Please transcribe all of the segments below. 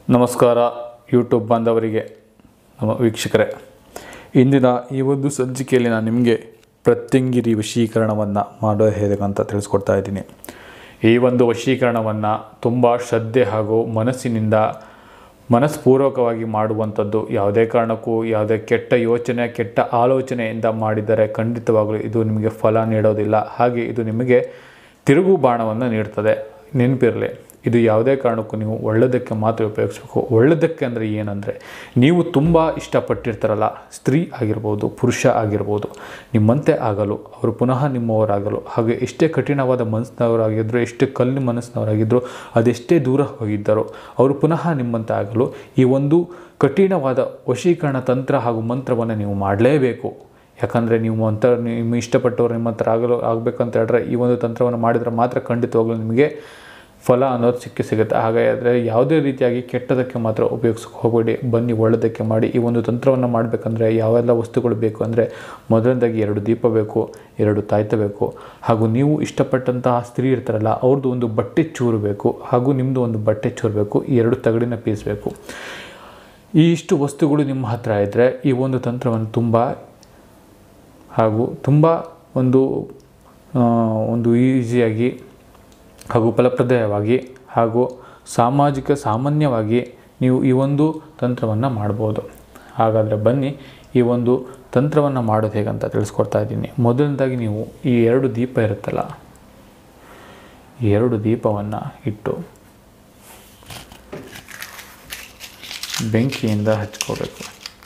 ನಮಸ್ಕಾರ ಯೂಟ್ಯೂಬ್ ಬಾಂಧವರಿಗೆ ನಮ್ಮ ವೀಕ್ಷಕರೇ ಇಂದಿನ ಈ ಒಂದು ಸಂಚಿಕೆಯಲ್ಲಿ ನಾನು ನಿಮಗೆ ಪ್ರತ್ಯಂಗಿರಿ ವಶೀಕರಣವನ್ನು ಮಾಡೋದು ಹೇಗೆ ಅಂತ ತಿಳಿಸ್ಕೊಡ್ತಾ ಇದ್ದೀನಿ ಈ ಒಂದು ವಶೀಕರಣವನ್ನು ತುಂಬ ಶ್ರದ್ಧೆ ಹಾಗೂ ಮನಸ್ಸಿನಿಂದ ಮನಸ್ಪೂರ್ವಕವಾಗಿ ಮಾಡುವಂಥದ್ದು ಯಾವುದೇ ಕಾರಣಕ್ಕೂ ಯಾವುದೇ ಕೆಟ್ಟ ಯೋಚನೆ ಕೆಟ್ಟ ಆಲೋಚನೆಯಿಂದ ಮಾಡಿದರೆ ಖಂಡಿತವಾಗಲೂ ಇದು ನಿಮಗೆ ಫಲ ನೀಡೋದಿಲ್ಲ ಹಾಗೆ ಇದು ನಿಮಗೆ ತಿರುಗು ಬಾಣವನ್ನು ನೀಡ್ತದೆ ನೆನಪಿರಲಿ ಇದು ಯಾವುದೇ ಕಾರಣಕ್ಕೂ ನೀವು ಒಳ್ಳೆಯದಕ್ಕೆ ಮಾತ್ರ ಉಪಯೋಗಿಸಬೇಕು ಒಳ್ಳೆಯದಕ್ಕೆ ಅಂದರೆ ಏನಂದರೆ ನೀವು ತುಂಬ ಇಷ್ಟಪಟ್ಟಿರ್ತಾರಲ್ಲ ಸ್ತ್ರೀ ಆಗಿರ್ಬೋದು ಪುರುಷ ಆಗಿರ್ಬೋದು ನಿಮ್ಮಂತೆ ಆಗಲು ಅವರು ಪುನಃ ನಿಮ್ಮವರಾಗಲು ಹಾಗೆ ಎಷ್ಟೇ ಕಠಿಣವಾದ ಮನಸ್ಸಿನವರಾಗಿದ್ದರು ಎಷ್ಟೇ ಕಲ್ಲು ಮನಸ್ಸಿನವರಾಗಿದ್ದರು ಅದೆಷ್ಟೇ ದೂರ ಹೋಗಿದ್ದರು ಅವರು ಪುನಃ ನಿಮ್ಮಂತೆ ಆಗಲು ಈ ಒಂದು ಕಠಿಣವಾದ ವಶೀಕರಣ ತಂತ್ರ ಹಾಗೂ ಮಂತ್ರವನ್ನು ನೀವು ಮಾಡಲೇಬೇಕು ಯಾಕಂದರೆ ನೀವು ಮಂತ್ರ ನಿಮ್ಮ ಇಷ್ಟಪಟ್ಟವರು ನಿಮ್ಮ ಹತ್ರ ಆಗಲು ಆಗಬೇಕಂತ ಹೇಳಿದ್ರೆ ಈ ಒಂದು ತಂತ್ರವನ್ನು ಮಾಡಿದರೆ ಮಾತ್ರ ಖಂಡಿತವಾಗಲೂ ನಿಮಗೆ ಫಲ ಅನ್ನೋದು ಸಿಕ್ಕಿ ಸಿಗುತ್ತೆ ಹಾಗಾದರೆ ಯಾವುದೇ ರೀತಿಯಾಗಿ ಕೆಟ್ಟದಕ್ಕೆ ಮಾತ್ರ ಉಪಯೋಗಿಸಕ್ಕೆ ಹೋಗಬೇಡಿ ಬನ್ನಿ ಒಳ್ಳೆಯದಕ್ಕೆ ಮಾಡಿ ಈ ಒಂದು ತಂತ್ರವನ್ನು ಮಾಡಬೇಕಂದ್ರೆ ಯಾವೆಲ್ಲ ವಸ್ತುಗಳು ಬೇಕು ಅಂದರೆ ಮೊದಲನೇದಾಗಿ ಎರಡು ದೀಪ ಬೇಕು ಎರಡು ತಾಯ್ತ ಬೇಕು ಹಾಗೂ ನೀವು ಇಷ್ಟಪಟ್ಟಂತಹ ಸ್ತ್ರೀ ಇರ್ತಾರಲ್ಲ ಅವ್ರದ್ದು ಒಂದು ಬಟ್ಟೆ ಚೂರು ಬೇಕು ಹಾಗೂ ನಿಮ್ಮದು ಒಂದು ಬಟ್ಟೆ ಚೂರು ಬೇಕು ಈ ಎರಡು ತಗಡಿನ ಪೀಸ್ ಬೇಕು ಈ ಇಷ್ಟು ವಸ್ತುಗಳು ನಿಮ್ಮ ಹತ್ರ ಇದ್ದರೆ ಈ ಒಂದು ತಂತ್ರವನ್ನು ತುಂಬ ಹಾಗೂ ತುಂಬ ಒಂದು ಆ, ಒಂದು ಈಸಿಯಾಗಿ ಹಾಗೂ ಫಲಪ್ರದಾಯವಾಗಿ ಹಾಗೂ ಸಾಮಾಜಿಕ ಸಾಮಾನ್ಯವಾಗಿ ನೀವು ಈ ಒಂದು ತಂತ್ರವನ್ನು ಮಾಡ್ಬೋದು ಹಾಗಾದರೆ ಬನ್ನಿ ಈ ಒಂದು ತಂತ್ರವನ್ನು ಮಾಡೋದು ಹೇಗಂತ ತಿಳಿಸ್ಕೊಡ್ತಾ ಇದ್ದೀನಿ ಮೊದಲನೇದಾಗಿ ನೀವು ಈ ಎರಡು ದೀಪ ಇರುತ್ತಲ್ಲ ಈ ಎರಡು ದೀಪವನ್ನು ಇಟ್ಟು ಬೆಂಕಿಯಿಂದ ಹಚ್ಕೋಬೇಕು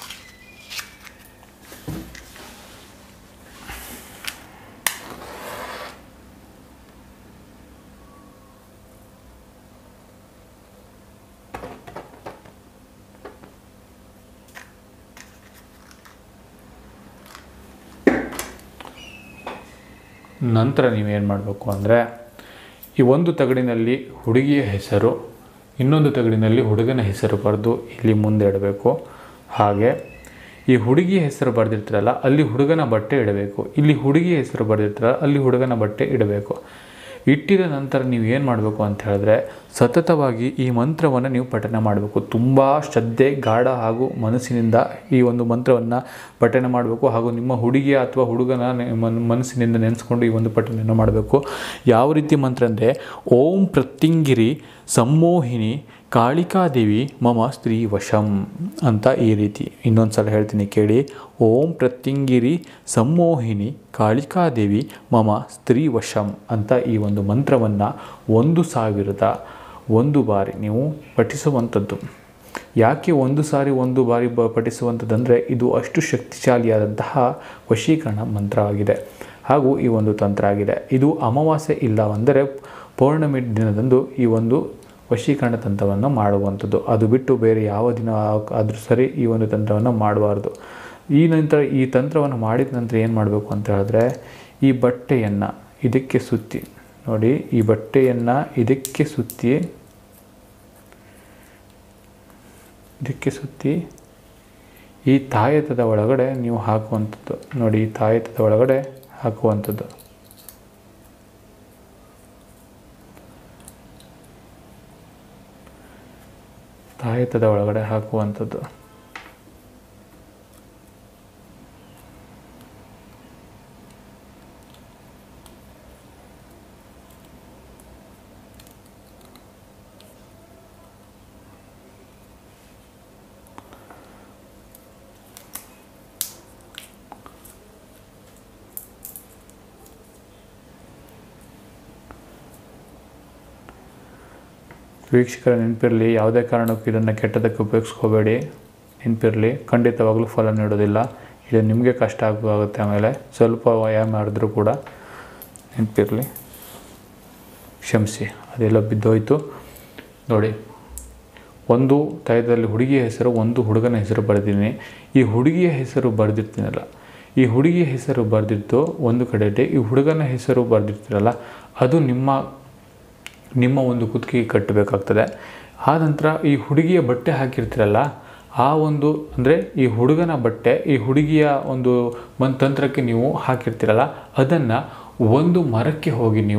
ನಂತರ ನೀವೇನು ಮಾಡಬೇಕು ಅಂದರೆ ಈ ಒಂದು ತಗಡಿನಲ್ಲಿ ಹುಡುಗಿಯ ಹೆಸರು ಇನ್ನೊಂದು ತಗಡಿನಲ್ಲಿ ಹುಡುಗನ ಹೆಸರು ಬರೆದು ಇಲ್ಲಿ ಮುಂದೆ ಇಡಬೇಕು ಹಾಗೆ ಈ ಹುಡುಗಿಯ ಹೆಸರು ಬರೆದಿರ್ತೀರಲ್ಲ ಅಲ್ಲಿ ಹುಡುಗನ ಬಟ್ಟೆ ಇಡಬೇಕು ಇಲ್ಲಿ ಹುಡುಗಿಯ ಹೆಸರು ಬರೆದಿರ್ತೀರಲ್ಲ ಅಲ್ಲಿ ಹುಡುಗನ ಬಟ್ಟೆ ಇಡಬೇಕು ಇಟ್ಟಿದ ನಂತರ ನೀವು ಏನು ಮಾಡಬೇಕು ಅಂತ ಹೇಳಿದ್ರೆ ಸತತವಾಗಿ ಈ ಮಂತ್ರವನ್ನು ನೀವು ಪಠನೆ ಮಾಡಬೇಕು ತುಂಬ ಶ್ರದ್ಧೆ ಗಾಢ ಹಾಗೂ ಮನಸ್ಸಿನಿಂದ ಈ ಒಂದು ಮಂತ್ರವನ್ನು ಪಠನೆ ಮಾಡಬೇಕು ಹಾಗೂ ನಿಮ್ಮ ಹುಡುಗಿಯ ಅಥವಾ ಹುಡುಗನ ನೆ- ಮನ್- ಮನಸ್ಸಿನಿಂದ ನೆನೆಸ್ಕೊಂಡು ಈ ಒಂದು ಪಠನೆಯನ್ನು ಮಾಡಬೇಕು ಯಾವ ರೀತಿ ಮಂತ್ರ ಅಂದರೆ ಓಂ ಪ್ರತ್ಯಂಗಿರಿ ಸಮ್ಮೋಹಿನಿ ಕಾಳಿಕಾದೇವಿ ಮಮ ಸ್ತ್ರೀ ವಶಂ ಅಂತ ಈ ರೀತಿ ಇನ್ನೊಂದು ಸಲ ಹೇಳ್ತೀನಿ ಕೇಳಿ ಓಂ ಪ್ರತ್ಯಂಗಿರಿ ಸಮ್ಮೋಹಿನಿ ಕಾಳಿಕಾದೇವಿ ಮಮ ಸ್ತ್ರೀ ವಶಂ ಅಂತ ಈ ಒಂದು ಮಂತ್ರವನ್ನು ಒಂದು ಸಾವಿರದ ಒಂದು ಬಾರಿ ನೀವು ಪಠಿಸುವಂಥದ್ದು ಯಾಕೆ ಒಂದು ಸಾರಿ ಒಂದು ಬಾರಿ ಬ ಪಠಿಸುವಂಥದ್ದಂದರೆ ಇದು ಅಷ್ಟು ಶಕ್ತಿಶಾಲಿಯಾದಂತಹ ವಶೀಕರಣ ಮಂತ್ರವಾಗಿದೆ ಹಾಗೂ ಈ ಒಂದು ತಂತ್ರ ಆಗಿದೆ ಇದು ಅಮಾವಾಸ್ಯೆ ಇಲ್ಲವೆಂದರೆ ಪೌರ್ಣಮಿ ದಿನದಂದು ಈ ಒಂದು ವಶೀಕರಣ ತಂತ್ರವನ್ನು ಮಾಡುವಂಥದ್ದು ಅದು ಬಿಟ್ಟು ಬೇರೆ ಯಾವ ದಿನ ಆದರೂ ಸರಿ ಈ ಒಂದು ತಂತ್ರವನ್ನು ಮಾಡಬಾರ್ದು ಈ ನಂತರ ಈ ತಂತ್ರವನ್ನು ಮಾಡಿದ ನಂತರ ಏನು ಮಾಡಬೇಕು ಅಂತ ಹೇಳಿದ್ರೆ ಈ ಬಟ್ಟೆಯನ್ನು ಇದಕ್ಕೆ ಸುತ್ತಿ ನೋಡಿ ಈ ಬಟ್ಟೆಯನ್ನು ಇದಕ್ಕೆ ಸುತ್ತಿ ಇದಕ್ಕೆ ಸುತ್ತಿ ಈ ತಾಯತದ ಒಳಗಡೆ ನೀವು ಹಾಕುವಂಥದ್ದು ನೋಡಿ ಈ ತಾಯತದ ಒಳಗಡೆ ಹಾಕುವಂಥದ್ದು ತಾಯತದ ಒಳಗಡೆ ಹಾಕುವಂಥದ್ದು ವೀಕ್ಷಕರ ನೆನಪಿರಲಿ ಯಾವುದೇ ಕಾರಣಕ್ಕೂ ಇದನ್ನು ಕೆಟ್ಟದಕ್ಕೆ ಉಪಯೋಗಿಸ್ಕೋಬೇಡಿ ನೆನಪಿರಲಿ ಖಂಡಿತವಾಗಲೂ ಫಲ ನೀಡೋದಿಲ್ಲ ಇದು ನಿಮಗೆ ಕಷ್ಟ ಆಗುತ್ತೆ ಆಮೇಲೆ ಸ್ವಲ್ಪ ವ್ಯಾಯಾಮ ಮಾಡಿದ್ರೂ ಕೂಡ ನೆನಪಿರಲಿ ಕ್ಷಮಿಸಿ ಅದೆಲ್ಲ ಬಿದ್ದೋಯ್ತು ನೋಡಿ ಒಂದು ತಾಯದಲ್ಲಿ ಹುಡುಗಿಯ ಹೆಸರು ಒಂದು ಹುಡುಗನ ಹೆಸರು ಬರೆದಿದ್ದೀನಿ ಈ ಹುಡುಗಿಯ ಹೆಸರು ಬರೆದಿರ್ತೀನಲ್ಲ ಈ ಹುಡುಗಿಯ ಹೆಸರು ಬರೆದಿದ್ದು ಒಂದು ಕಡೆಯಲ್ಲಿ ಈ ಹುಡುಗನ ಹೆಸರು ಬರೆದಿರ್ತೀರಲ್ಲ ಅದು ನಿಮ್ಮ ನಿಮ್ಮ ಒಂದು ಕುತ್ತಿಗೆಗೆ ಕಟ್ಟಬೇಕಾಗ್ತದೆ ಆ ನಂತರ ಈ ಹುಡುಗಿಯ ಬಟ್ಟೆ ಹಾಕಿರ್ತೀರಲ್ಲ ಆ ಒಂದು ಅಂದರೆ ಈ ಹುಡುಗನ ಬಟ್ಟೆ ಈ ಹುಡುಗಿಯ ಒಂದು ಒಂದು ತಂತ್ರಕ್ಕೆ ನೀವು ಹಾಕಿರ್ತೀರಲ್ಲ ಅದನ್ನು ಒಂದು ಮರಕ್ಕೆ ಹೋಗಿ ನೀವು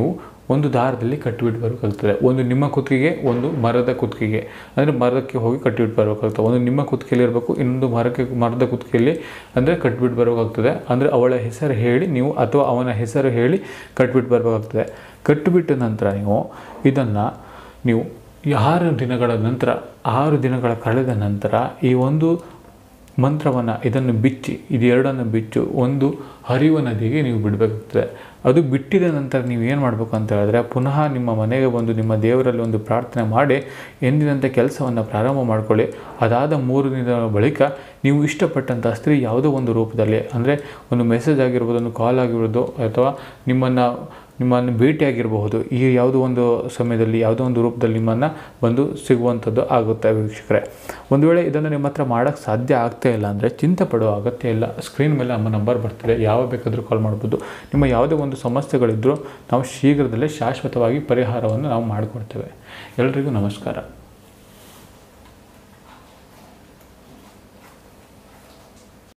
ಒಂದು ದಾರದಲ್ಲಿ ಕಟ್ಟಿಬಿಟ್ಟು ಬರಬೇಕಾಗ್ತದೆ ಒಂದು ನಿಮ್ಮ ಕುತ್ತಿಗೆಗೆ ಒಂದು ಮರದ ಕುತ್ತಿಗೆಗೆ ಅಂದರೆ ಮರಕ್ಕೆ ಹೋಗಿ ಕಟ್ಟಿಬಿಟ್ಟು ಬರಬೇಕಾಗ್ತದೆ ಒಂದು ನಿಮ್ಮ ಕುತ್ತಿಗೆಯಲ್ಲಿ ಇರಬೇಕು ಇನ್ನೊಂದು ಮರಕ್ಕೆ ಮರದ ಕುತ್ತಿಗೆಯಲ್ಲಿ ಅಂದರೆ ಕಟ್ಬಿಟ್ಟು ಬರಬೇಕಾಗ್ತದೆ ಅಂದರೆ ಅವಳ ಹೆಸರು ಹೇಳಿ ನೀವು ಅಥವಾ ಅವನ ಹೆಸರು ಹೇಳಿ ಕಟ್ಬಿಟ್ಟು ಬರಬೇಕಾಗ್ತದೆ ಕಟ್ಟಿಬಿಟ್ಟ ನಂತರ ನೀವು ಇದನ್ನು ನೀವು ಈ ಆರು ದಿನಗಳ ನಂತರ ಆರು ದಿನಗಳ ಕಳೆದ ನಂತರ ಈ ಒಂದು ಮಂತ್ರವನ್ನು ಇದನ್ನು ಬಿಚ್ಚಿ ಇದು ಎರಡನ್ನು ಬಿಚ್ಚು ಒಂದು ಹರಿಯುವ ನದಿಗೆ ನೀವು ಬಿಡಬೇಕಾಗ್ತದೆ ಅದು ಬಿಟ್ಟಿದ ನಂತರ ನೀವು ಏನು ಮಾಡಬೇಕು ಅಂತ ಹೇಳಿದ್ರೆ ಪುನಃ ನಿಮ್ಮ ಮನೆಗೆ ಬಂದು ನಿಮ್ಮ ದೇವರಲ್ಲಿ ಒಂದು ಪ್ರಾರ್ಥನೆ ಮಾಡಿ ಎಂದಿನಂತೆ ಕೆಲಸವನ್ನು ಪ್ರಾರಂಭ ಮಾಡ್ಕೊಳ್ಳಿ ಅದಾದ ಮೂರು ದಿನಗಳ ಬಳಿಕ ನೀವು ಇಷ್ಟಪಟ್ಟಂಥ ಸ್ತ್ರೀ ಯಾವುದೋ ಒಂದು ರೂಪದಲ್ಲಿ ಅಂದರೆ ಒಂದು ಮೆಸೇಜ್ ಆಗಿರ್ಬೋದು ಒಂದು ಕಾಲ್ ಆಗಿರ್ಬೋದು ಅಥವಾ ನಿಮ್ಮನ್ನು ನಿಮ್ಮನ್ನು ಭೇಟಿಯಾಗಿರಬಹುದು ಈ ಯಾವುದೋ ಒಂದು ಸಮಯದಲ್ಲಿ ಯಾವುದೋ ಒಂದು ರೂಪದಲ್ಲಿ ನಿಮ್ಮನ್ನು ಬಂದು ಸಿಗುವಂಥದ್ದು ಆಗುತ್ತೆ ವೀಕ್ಷಕರೇ ಒಂದು ವೇಳೆ ಇದನ್ನು ನಿಮ್ಮ ಹತ್ರ ಮಾಡೋಕ್ಕೆ ಸಾಧ್ಯ ಆಗ್ತಾ ಇಲ್ಲ ಅಂದರೆ ಚಿಂತೆ ಪಡುವ ಅಗತ್ಯ ಇಲ್ಲ ಸ್ಕ್ರೀನ್ ಮೇಲೆ ನಮ್ಮ ನಂಬರ್ ಬರ್ತಿದೆ ಯಾವ ಬೇಕಾದರೂ ಕಾಲ್ ಮಾಡ್ಬೋದು ನಿಮ್ಮ ಯಾವುದೇ ಒಂದು ಸಮಸ್ಯೆಗಳಿದ್ದರೂ ನಾವು ಶೀಘ್ರದಲ್ಲೇ ಶಾಶ್ವತವಾಗಿ ಪರಿಹಾರವನ್ನು ನಾವು ಮಾಡಿಕೊಡ್ತೇವೆ ಎಲ್ರಿಗೂ ನಮಸ್ಕಾರ